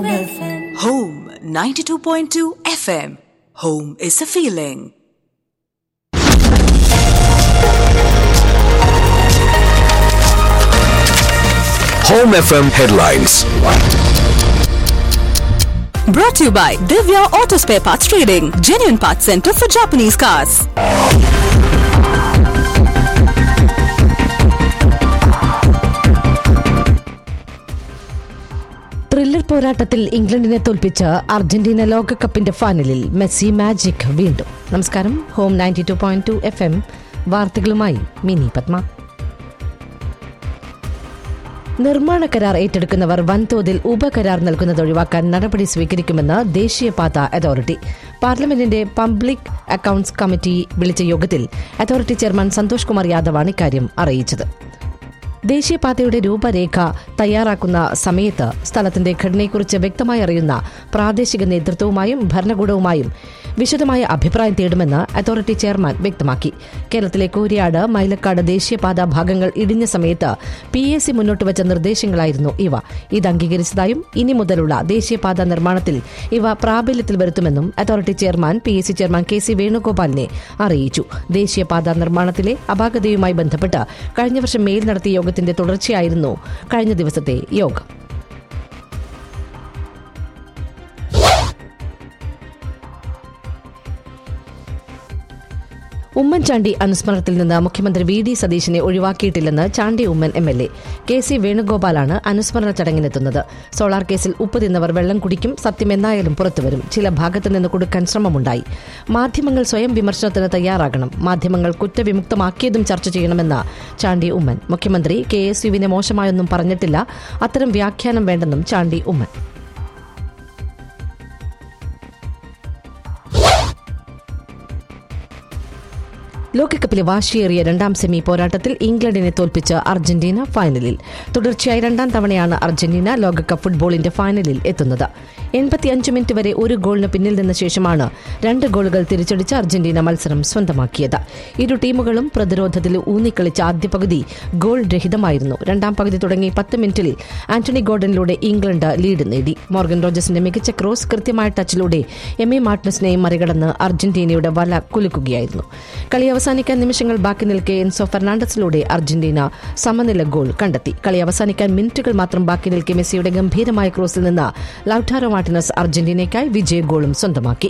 Home FM. Home 92.2 FM. Home is a feeling. Home FM headlines. Brought to you by Divya Auto Spare Parts Trading, genuine parts center for Japanese cars. Thriller പോരാട്ടത്തിൽ ഇംഗ്ലണ്ടിനെ തോൽപ്പിച്ച് Argentina ലോകകപ്പിന്റെ ഫൈനലിൽ Messi magic വീണ്ടും നമസ്കാരം home ninety two point two F M വാർത്തകളുമായി മിനി പത്മ നിർമ്മാണ കരാർ ഏറ്റെടുക്കുന്നവർ വൻതോതിൽ ഉപകരാർ നൽകുന്നത് ഒഴിവാക്കാൻ നടപടി സ്വീകരിക്കുമെന്ന് ദേശീയപാത അതോറിറ്റി പാർലമെന്റിന്റെ പബ്ലിക് അക്കൌണ്ട്സ് കമ്മിറ്റി വിളിച്ച യോഗത്തിൽ അതോറിറ്റി ചെയർമാൻ സന്തോഷ് കുമാർ യാദവാണ് ഇക്കാര്യം അറിയിച്ചത് ദേശീയപാതയുടെ രൂപരേഖ തയ്യാറാക്കുന്ന സമയത്ത് സ്ഥലത്തിന്റെ ഘടനയെക്കുറിച്ച് വ്യക്തമായി അറിയുന്ന പ്രാദേശിക നേതൃത്വവുമായും ഭരണകൂടവുമായും വിശദമായ അഭിപ്രായം തേടുമെന്ന് അതോറിറ്റി ചെയർമാൻ വ്യക്തമാക്കി കേരളത്തിലെ കൂരിയാട് മൈലക്കാട് ദേശീയപാത ഭാഗങ്ങൾ ഇടിഞ്ഞ സമയത്ത് പി എസ് സി മുന്നോട്ട് വെച്ച നിർദ്ദേശങ്ങളായിരുന്നു ഇവ ഇത് അംഗീകരിച്ചതായും ഇനി മുതലുള്ള ദേശീയപാത നിർമ്മാണത്തിൽ ഇവ പ്രാബല്യത്തിൽ വരുത്തുമെന്നും authority chairman P S C chairman K C വേണുഗോപാലിനെ അറിയിച്ചു ദേശീയപാത നിർമ്മാണത്തിലെ അപാകതയുമായി ബന്ധപ്പെട്ട് കഴിഞ്ഞ വർഷം മേൽ നടത്തിയ യോഗത്തിന്റെ തുടർച്ചയായിരുന്നു കഴിഞ്ഞ ദിവസത്തെ യോഗം ഉമ്മൻചാണ്ടി അനുസ്മരണത്തിൽ നിന്ന് മുഖ്യമന്ത്രി V D സതീശിനെ ഒഴിവാക്കിയിട്ടില്ലെന്ന് Chandy Oommen M L A K C വേണുഗോപാലാണ് അനുസ്മരണ ചടങ്ങിനെത്തുന്നത് സോളാർ കേസിൽ ഉപ്പ് തിന്നവർ വെള്ളം കുടിക്കും സത്യം എന്നായാലും പുറത്തുവരും ചില ഭാഗത്തു നിന്ന് കൊടുക്കാൻ ശ്രമമുണ്ടായി മാധ്യമങ്ങൾ സ്വയം വിമർശനത്തിന് തയ്യാറാകണം മാധ്യമങ്ങൾ കുറ്റവിമുക്തമാക്കിയതും ചർച്ച ചെയ്യണമെന്ന ചാണ്ടി ഉമ്മൻ മുഖ്യമന്ത്രി കെ എസ് യുവിനെ മോശമായൊന്നും പറഞ്ഞിട്ടില്ല അത്തരം വ്യാഖ്യാനം വേണ്ടെന്നും ചാണ്ടി ഉമ്മൻ ലോകകപ്പിലെ വാശിയേറിയ രണ്ടാം സെമി പോരാട്ടത്തിൽ ഇംഗ്ലണ്ടിനെ തോൽപ്പിച്ച് അർജന്റീന ഫൈനലിൽ തുടർച്ചയായി രണ്ടാം തവണയാണ് അർജന്റീന ലോകകപ്പ് ഫുട്ബോളിന്റെ ഫൈനലിൽ എത്തുന്നത് എൺപത്തിയഞ്ച് മിനിറ്റ് വരെ ഒരു ഗോളിന് പിന്നിൽ നിന്ന ശേഷമാണ് രണ്ട് ഗോളുകൾ തിരിച്ചടിച്ച് അർജന്റീന മത്സരം സ്വന്തമാക്കിയത് ഇരു ടീമുകളും പ്രതിരോധത്തിൽ ഊന്നിക്കളിച്ച ആദ്യ പകുതി ഗോൾ രഹിതമായിരുന്നു രണ്ടാം പകുതി തുടങ്ങി പത്ത് മിനിറ്റിൽ ആന്റണി ഗോർഡനിലൂടെ ഇംഗ്ലണ്ട് ലീഡ് നേടി മോർഗൻ റോജേഴ്സിന്റെ മികച്ച ക്രോസ് കൃത്യമായ ടച്ചിലൂടെ എം എ മാർട്ടിനസിനെയും മറികടന്ന് അർജന്റീനയുടെ വല കുലുക്കുകയായിരുന്നു കളി അവസാനിക്കാൻ നിമിഷങ്ങൾ ബാക്കി നിൽക്കെ എൻസോ ഫെർണാണ്ടസിലൂടെ അർജന്റീന സമനില ഗോൾ കണ്ടെത്തി കളി അവസാനിക്കാൻ മിനിറ്റുകൾ മാത്രം ബാക്കി നിൽക്കെ മെസ്സിയുടെ ഗംഭീരമായ ക്രോസിൽ നിന്ന് ലൌട്ടാരോ മാർട്ടിനസ് അർജന്റീനയ്ക്കായി വിജയ ഗോളും സ്വന്തമാക്കി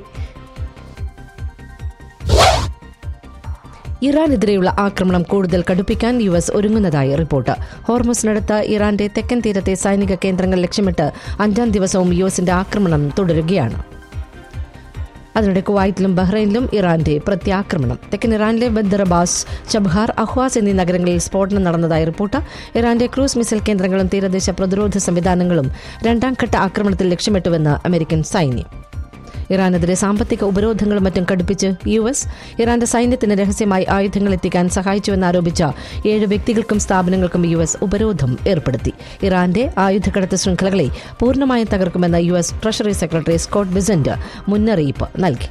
ഇറാനെതിരെയുള്ള ആക്രമണം കൂടുതൽ കടുപ്പിക്കാൻ യു എസ് ഒരുങ്ങുന്നതായി റിപ്പോർട്ട് ഹോർമസിനടുത്ത് ഇറാന്റെ തെക്കൻ തീരത്തെ സൈനിക കേന്ദ്രങ്ങൾ ലക്ഷ്യമിട്ട് അഞ്ചാം ദിവസവും യു എസിന്റെ ആക്രമണം തുടരുകയാണ് അതിനിടെ കുവൈറ്റിലും ബഹ്റൈനിലും ഇറാന്റെ പ്രത്യാക്രമണം തെക്കൻ ഇറാനിലെ ബദ്ദറബാസ് ചബ്ഹാർ അഹ്വാസ് എന്നീ നഗരങ്ങളിൽ സ്ഫോടനം നടന്നതായി റിപ്പോർട്ട് ഇറാന്റെ ക്രൂസ് മിസൈൽ കേന്ദ്രങ്ങളും തീരദേശ പ്രതിരോധ സംവിധാനങ്ങളും രണ്ടാം ഘട്ട ആക്രമണത്തിൽ ലക്ഷ്യമിട്ടുവെന്ന് അമേരിക്കൻ സൈന്യം ഇറാനെതിരെ സാമ്പത്തിക ഉപരോധങ്ങളും മറ്റും കടുപ്പിച്ച് യു എസ് ഇറാന്റെ സൈന്യത്തിന് രഹസ്യമായി ആയുധങ്ങൾ എത്തിക്കാൻ സഹായിച്ചുവെന്നാരോപിച്ച ഏഴ് വ്യക്തികൾക്കും സ്ഥാപനങ്ങൾക്കും യു എസ് ഉപരോധം ഏർപ്പെടുത്തി ഇറാന്റെ ആയുധക്കടത്ത് ശൃംഖലകളെ പൂർണ്ണമായും തകർക്കുമെന്ന് U S treasury secretary Scott Bessent മുന്നറിയിപ്പ് നൽകി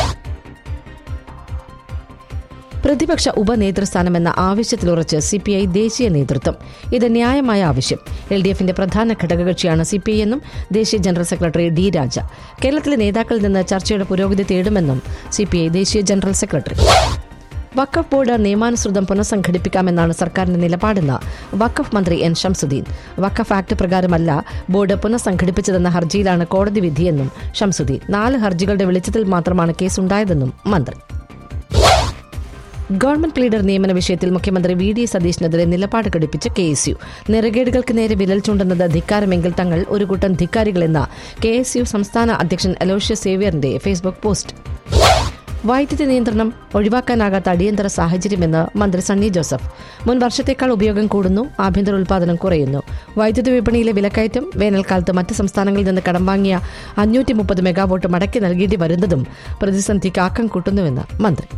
പ്രതിപക്ഷ ഉപനേതൃസ്ഥാനമെന്ന ആവശ്യത്തിലുറച്ച് സി പി ഐ ദേശീയ നേതൃത്വം ഇത് ന്യായമായ ആവശ്യം എൽ ഡി എഫിന്റെ പ്രധാന ഘടകകക്ഷിയാണ് സി പി ഐ എന്നും ദേശീയ ജനറൽ സെക്രട്ടറി ഡി രാജ കേരളത്തിലെ നേതാക്കളിൽ നിന്ന് ചർച്ചയുടെ പുരോഗതി തേടുമെന്നും സി പി ഐ ദേശീയ ജനറൽ സെക്രട്ടറി വഖഫ് ബോർഡ് നിയമാനുസൃതം പുനഃസംഘടിപ്പിക്കാമെന്നാണ് സർക്കാരിന്റെ നിലപാടെന്ന് വഖഫ് മന്ത്രി എൻ ഷംസുദ്ദീൻ വഖഫ് ആക്ട് പ്രകാരമല്ല ബോർഡ് പുനഃസംഘടിപ്പിച്ചതെന്ന ഹർജിയിലാണ് കോടതി വിധിയെന്നും ഷംസുദ്ദീൻ നാല് ഹർജികളുടെ വെളിച്ചത്തിൽ മാത്രമാണ് കേസുണ്ടായതെന്നും മന്ത്രി ഗവൺമെന്റ് ലീഡർ നിയമന വിഷയത്തിൽ മുഖ്യമന്ത്രി വി ഡി സതീഷിനെതിരെ നിലപാട് ഘടിപ്പിച്ച് കെ എസ് യു നെറുകേടുകൾക്ക് നേരെ വിരൽ ചൂണ്ടുന്നത് ധിക്കാരമെങ്കിൽ തങ്ങൾ ഒരു കൂട്ടം ധിക്കാരികളെന്ന കെ എസ് യു സംസ്ഥാന അധ്യക്ഷൻ അലോഷ്യസ് സേവ്യറിന്റെ ഫേസ്ബുക്ക് പോസ്റ്റ് വൈദ്യുതി നിയന്ത്രണം ഒഴിവാക്കാനാകാത്ത അടിയന്തര സാഹചര്യമെന്ന് മന്ത്രി സണ്ണി ജോസഫ് മുൻ വർഷത്തേക്കാൾ ഉപയോഗം കൂടുന്നു ആഭ്യന്തര ഉൽപാദനം കുറയുന്നു വൈദ്യുതി വിപണിയിലെ വിലക്കയറ്റം വേനൽക്കാലത്ത് മറ്റ് സംസ്ഥാനങ്ങളിൽ നിന്ന് കടം വാങ്ങിയ അഞ്ഞൂറ്റി മുപ്പത് മെഗാവോട്ട് മടക്കി നൽകേണ്ടി വരുന്നതും പ്രതിസന്ധിക്ക് ആക്കം കൂട്ടുന്നുവെന്ന് മന്ത്രി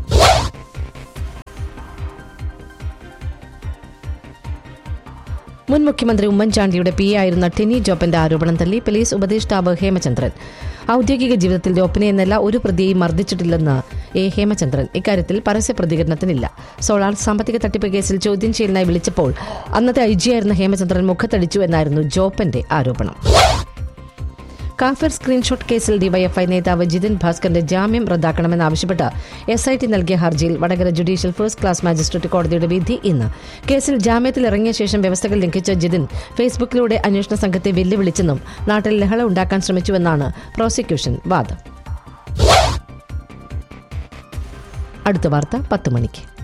മുൻ മുഖ്യമന്ത്രി ഉമ്മൻചാണ്ടിയുടെ പി ആയിരുന്ന ടെനി ജോപ്പന്റെ ആരോപണം തള്ളി പോലീസ് ഉപദേഷ്ടാവ് ഹേമചന്ദ്രൻ ഔദ്യോഗിക ജീവിതത്തിൽ ജോപ്പിനെ എന്നല്ല ഒരു പ്രതിയെയും മർദ്ദിച്ചിട്ടില്ലെന്ന് എ ഹേമചന്ദ്രൻ ഇക്കാര്യത്തിൽ പരസ്യ പ്രതികരണത്തിനില്ല സോളാർ സാമ്പത്തിക തട്ടിപ്പ് കേസിൽ ചോദ്യം ചെയ്യലിനായി വിളിച്ചപ്പോൾ അന്നത്തെ ഐ ജിയായിരുന്ന ഹേമചന്ദ്രൻ മുഖത്തടിച്ചു എന്നായിരുന്നു ജോപ്പന്റെ ആരോപണം കാഫിർ സ്ക്രീൻഷോട്ട് കേസിൽ ഡിവൈഎഫ്ഐ നേതാവ് ജിതിൻ ഭാസ്കറിന്റെ ജാമ്യം റദ്ദാക്കണമെന്നാവശ്യപ്പെട്ട് എസ് ഐ ടി നൽകിയ ഹർജിയിൽ Vadakara judicial first class magistrate കോടതിയുടെ വിധി ഇന്ന് കേസിൽ ജാമ്യത്തിൽ ഇറങ്ങിയ ശേഷം വ്യവസ്ഥകൾ ലംഘിച്ച ജിതിൻ ഫേസ്ബുക്കിലൂടെ അന്വേഷണ സംഘത്തെ വെല്ലുവിളിച്ചെന്നും നാട്ടിൽ ലഹള ഉണ്ടാക്കാൻ ശ്രമിച്ചുവെന്നാണ് പ്രോസിക്യൂഷൻ വാദം അടുത്ത വാർത്ത പത്ത് മണിക്ക്